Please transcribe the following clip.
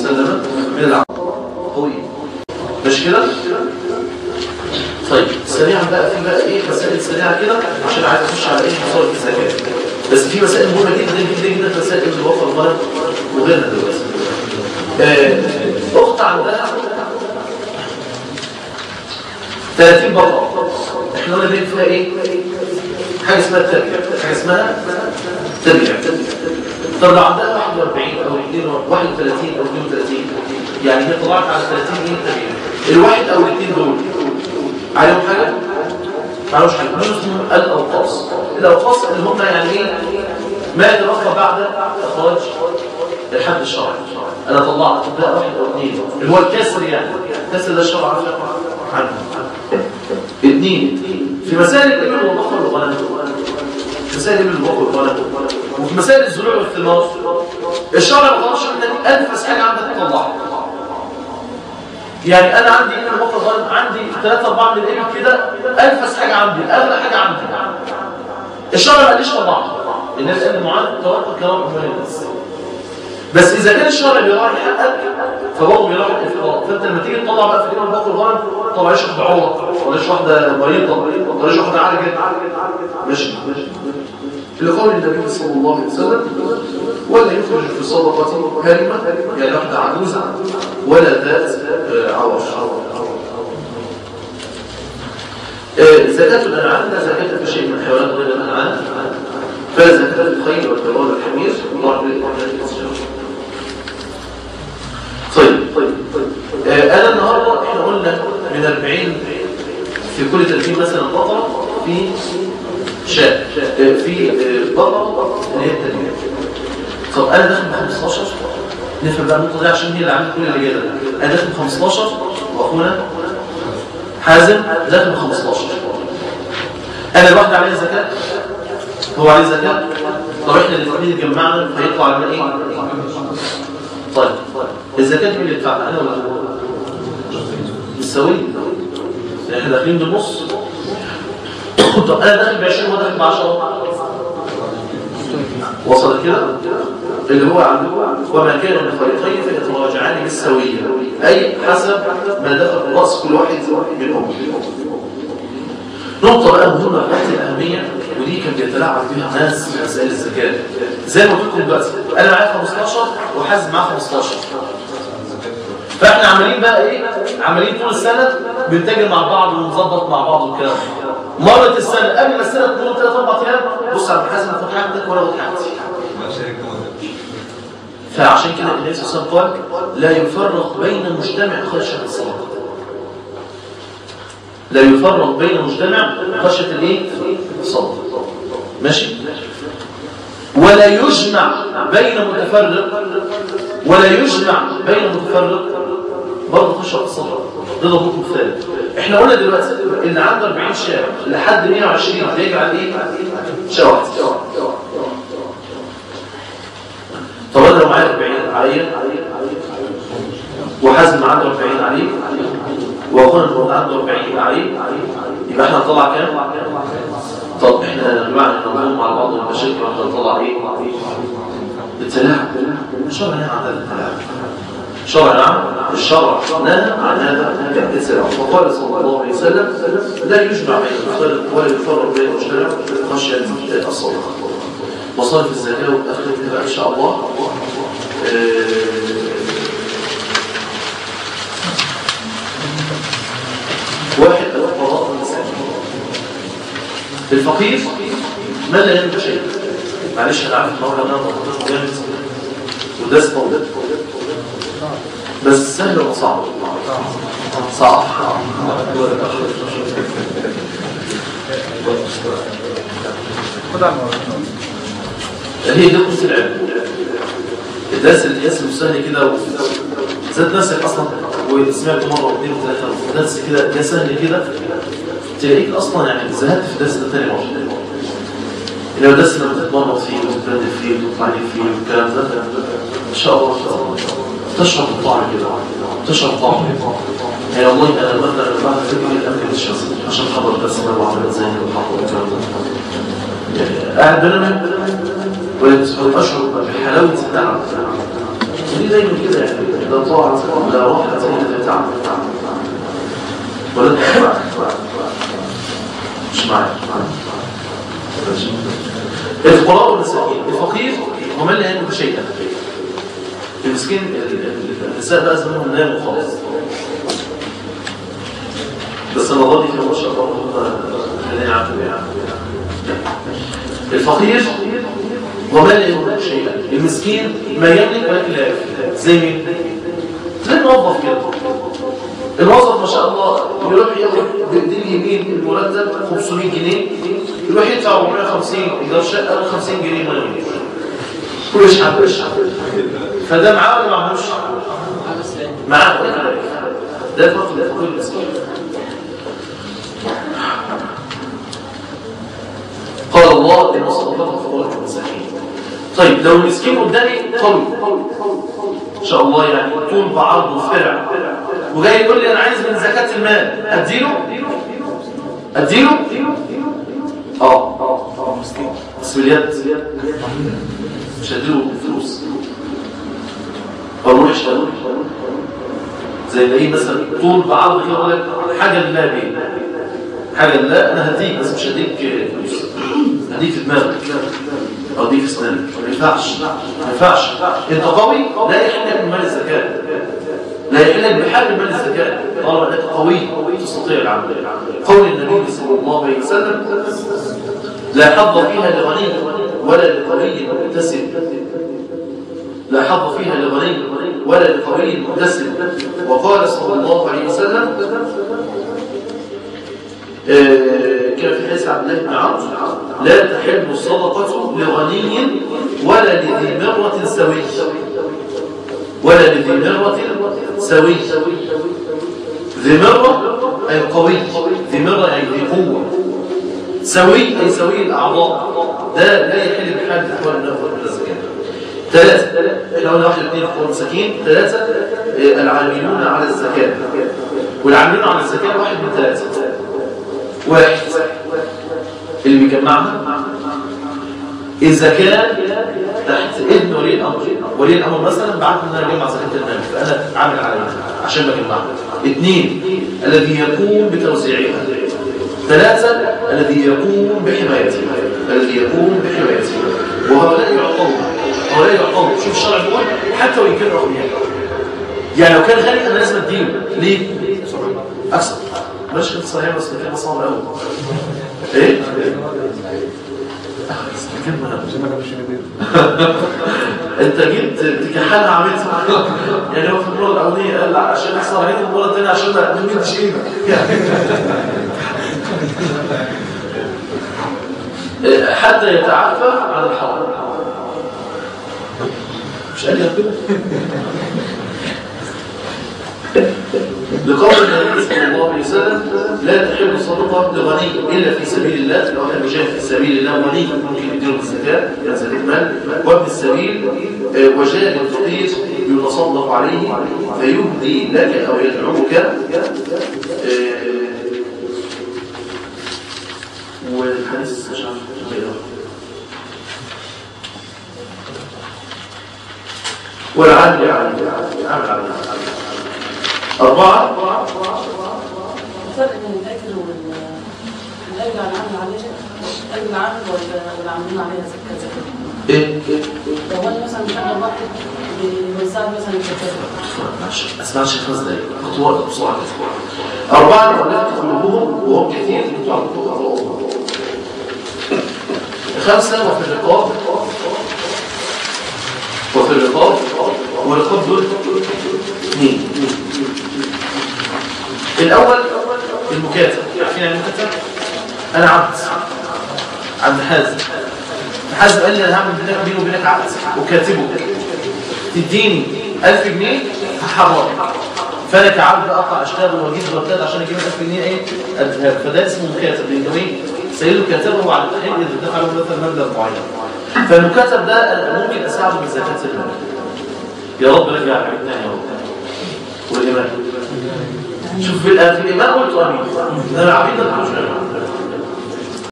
وسلم من العمل قوي مش كده؟ طيب سريعا بقى في بقى ايه مسائل سريعه كده عشان عايز اخش على ايه مصادر الزكاه بس في مسائل مهمه جدا جدا جدا مسائل الوفر الغلط وغيرها دلوقتي آه، اخت عندها 30 بقره احنا قلنا دي فيها ايه حاجه اسمها التربيه حاجه اسمها تربيه طب لو عندها 41 او 32 او 32 يعني هي طلعت على 30 ايه تربيه الواحد او الاثنين دول عليهم حاجه ما عليهمش حاجه دول اسمهم الاوقاص الاوقاص اللي هم يعني ايه ما يترقى بعد اخراج الحد الشرعي انا طلعت ده واحد او اثنين اللي هو الكسر يعني الكسر ده الشرع عارف عنه اثنين في مسائل الابل والبقر والغنم مسائل الابل والبقر والغنم وفي مسائل الزروع والثمار الشرع ما طلبش منك انفس حاجه عندك تطلعها يعني انا عندي ابل وبقر والغنم عندي ثلاثة أربعة من الابل كده انفس حاجه عندي اغلى حاجه عندي الشرع ما قاليش طلعها الناس قال معاذ توقف كلام اموال الناس بس اذا كان الشرع بيراعي حقك فهو بيراعي الافراط فانت لما تيجي تطلع بقى في الابل والبقر والغنم طلع ايش واحده عوره طلعش واحده مريضه طلعش واحده عالجه ماشي لقول النبي صلى الله عليه وسلم ولا يخرج في الصدقه هرمه يعني واحده عجوزه ولا ذات آه، عوش آه، زكاة الأنعام لا زكاة في شيء من حيوانات غير الأنعام فزكاة الخيل والبغال والحمير الله طيب طيب آه، أنا النهاردة إحنا قلنا من 40 في كل 30 مثلا بقرة في شاء آه، في آه، بقرة اللي هي التنمية طب أنا داخل ب 15 نفهم بقى النقطة دي عشان هي اللي عامل كل اللي جاي ده أنا داخل ب 15 وأخونا حازم داخل ب 15 أنا الواحد عليه زكاة هو عليه زكاة طب إحنا الاثنين اتجمعنا فيطلع لنا إيه؟ طيب الزكاة مين اللي يدفعها أنا ولا هو؟ بالسوي احنا داخلين بالنص طب انا داخل ب 20 وهو داخل ب 10 وصل كده اللي هو عنده وما كان من فريقين فيتراجعان بالسويه اي حسب ما دخل راس كل واحد منهم نقطة بقى مهمة في الأهمية ودي كان بيتلاعب بيها ناس في مسائل الزكاة زي ما قلت لكم دلوقتي أنا معايا 15 وحازم معاه 15 فاحنا عمالين بقى ايه عمالين طول السنه بنتاجر مع بعض ونظبط مع بعض والكلام مرت السنه قبل ما السنه تمر ثلاث اربع ايام بص على الحازم خد حاجتك وانا خد حاجتي فعشان كده النبي صلى الله عليه وسلم قال لا يفرق بين مجتمع خشيه الصلاه لا يفرق بين مجتمع خشيه الايه الصلاه ماشي ولا يجمع بين متفرق ولا يجمع بين متفرق برضه خشيه الصلاه ده ضبط الثالث احنا قلنا دلوقتي ان عنده 40 شارع لحد 120 هيجعل ايه شارع واحد طب انا لو معايا 40 عليا وحازم عنده 40 عليه واخونا المفروض عنده 40 عليه يبقى احنا هنطلع كام طب احنا يا جماعه ننظم مع بعض المشاكل واحنا نطلع ايه التلاعب الشرع نهى عن هذا التلاعب شرع نعم الشرع نهى عن هذا التلاعب وقال صلى الله عليه وسلم لا يجمع بين المختلف ولا يفرق بين المجتمع خشيه الصلاه وصرف الزكاه واخرتها بقى ان شاء الله واحد الفقراء والمساكين الفقير من لا يملك شيء معلش انا عارف النهارده انا بطلت جامد وده اسمه بس سهل ولا صعب؟ صعب هي دي قصه العلم الدرس اللي تحسه سهل كده زاد نفسك اصلا وسمعته مره واثنين وثلاثه درس كده ده سهل كده تلاقيك اصلا يعني زهقت في الدرس ده تاني مره لو درس لما تتمرن فيه وتتبدل فيه وتطلع فيه والكلام ده ان شاء الله ان شاء الله تشرب الطعم كده تشرب طعم يعني والله انا مثلا بعد فكره الامن الشخصي عشان خبر بس انا بعمل زي الحق والكلام ده قاعد بيننا ولا اشعر بحلاوه الدعم ودي دايما كده يعني لو طاعت لا واحد زي تعب ولا مش معايا الفقراء والمساكين الفقير ومن لا يملك شيئا المسكين النساء بقى زمانهم ناموا خالص بس الموضوع دي ما شاء الله خلينا نعرف الفقير وما لا يملك شيئا المسكين ما يملك ولكن لا يملك زي مين؟ زي الموظف كده الموظف ما شاء الله يروح ياخد بايديه اليمين المرتب 500 جنيه يروح يدفع 450 ايجار شقه 50 جنيه ما يملك كلش حبش فده معاه ولا معهوش؟ معاه ده فرق الفقير المسكين قال الله إن صدقات الفقراء والمساكين طيب لو المسكين قدامي قوي ان شاء الله يعني طول بعرض وفرع وجاي يقول لي انا عايز من زكاه المال اديله اديله اه بس باليد مش هديله فلوس اروح اشتغل زي اللي ايه مثلا طول بعرض كده يقول لك حاجه لله بيه حاجه لله انا هديك بس مش هديك فلوس هديك في دماغك او دي في اسنانك ما ينفعش ما ينفعش انت قوي لا يحل لك من مال الزكاه لا يحل لك بحال من مال الزكاه طالما انك قوي تستطيع العمل قول النبي صلى الله عليه وسلم لا حظ فيها لغني ولا لقوي مكتسب لا حظ فيها لغني ولا لقوي مكتسب وقال صلى الله عليه وسلم كان في حديث عبد الله بن عمرو لا تحل الصدقة لغني ولا لذي مرة سوي ولا لذي مرة سوي ذي مرة أي قوي ذي مرة أي ذي قوة سوي أي سوي الأعضاء ده لا يحل بحال إخوان النفر من الزكاة ثلاثة احنا قلنا واحد اثنين فقراء مساكين ثلاثة العاملون على الزكاة والعاملون على الزكاة واحد من ثلاثة واحد اللي بيجمعها إذا كان تحت إذن ولي الأمر ولي الأمر مثلا بعت إن أنا أجمع زكاة المال فأنا عامل عليها عشان بجمعها اثنين الذي يقوم بتوزيعها ثلاثة الذي يقوم بحمايتها الذي يقوم بحمايتها وهؤلاء يعطون هؤلاء يعطون شوف الشرع بيقول حتى وإن كان رقميا يعني لو كان غني أنا لازم أديله ليه؟ أكثر مش كنت صحيح بس كلمة صعبة قوي ايه؟ كلمة انت جيت تكحلها عملتها يعني هو في المرة الأولانية قال لا عشان يحصل عليك المرة الثانية عشان ما نمدش ايدك حتى يتعافى عن الحرام مش قال لي كده لقول النبي صلى الله عليه وسلم لا تحل الصدقه لغني الا في سبيل الله لو كان مجاهد في سبيل الله غني ممكن يديله الزكاه كان زكاه مال وابن السبيل وجاء الفقير يتصدق عليه فيهدي لك او يدعوك والحديث مش عارف والعدل عليه عمل عليه أربعة الفرق بين الأجر وال الأجر على العمل عليه أجر العمل والعاملين عليها زكاة زكاة إيه؟ لو أنا مثلا شغال واحد بيساعد مثلا زكاة ما اسمعش خمس دقايق خطوات بسرعة كده أربعة ولا تخلقوهم وهم كثير انتوا عندكم خمسة وفي الرقاب وفي الرقاب والرقاب دول اثنين الأول المكاتب عارفين يعني المكاتب؟ أنا عبد عبد حازم حازم قال لي أنا هعمل بينك بيني وبينك عقد وكاتبه تديني 1000 جنيه هحرر فانا كعبد اقطع اشتغل واجيب مرتب عشان اجيب 1000 جنيه ايه اديها له. فده اسمه مكاتب لانه ايه سيده كاتبه على التحقيق اذا دفع له مثلا مبلغ معين فالمكاتب ده أنا ممكن اساعده من زكاه المال يا رب رجع عبدنا يا رب والايمان شوف في الآن في الإيمان قلت أمين أنا عبيد مش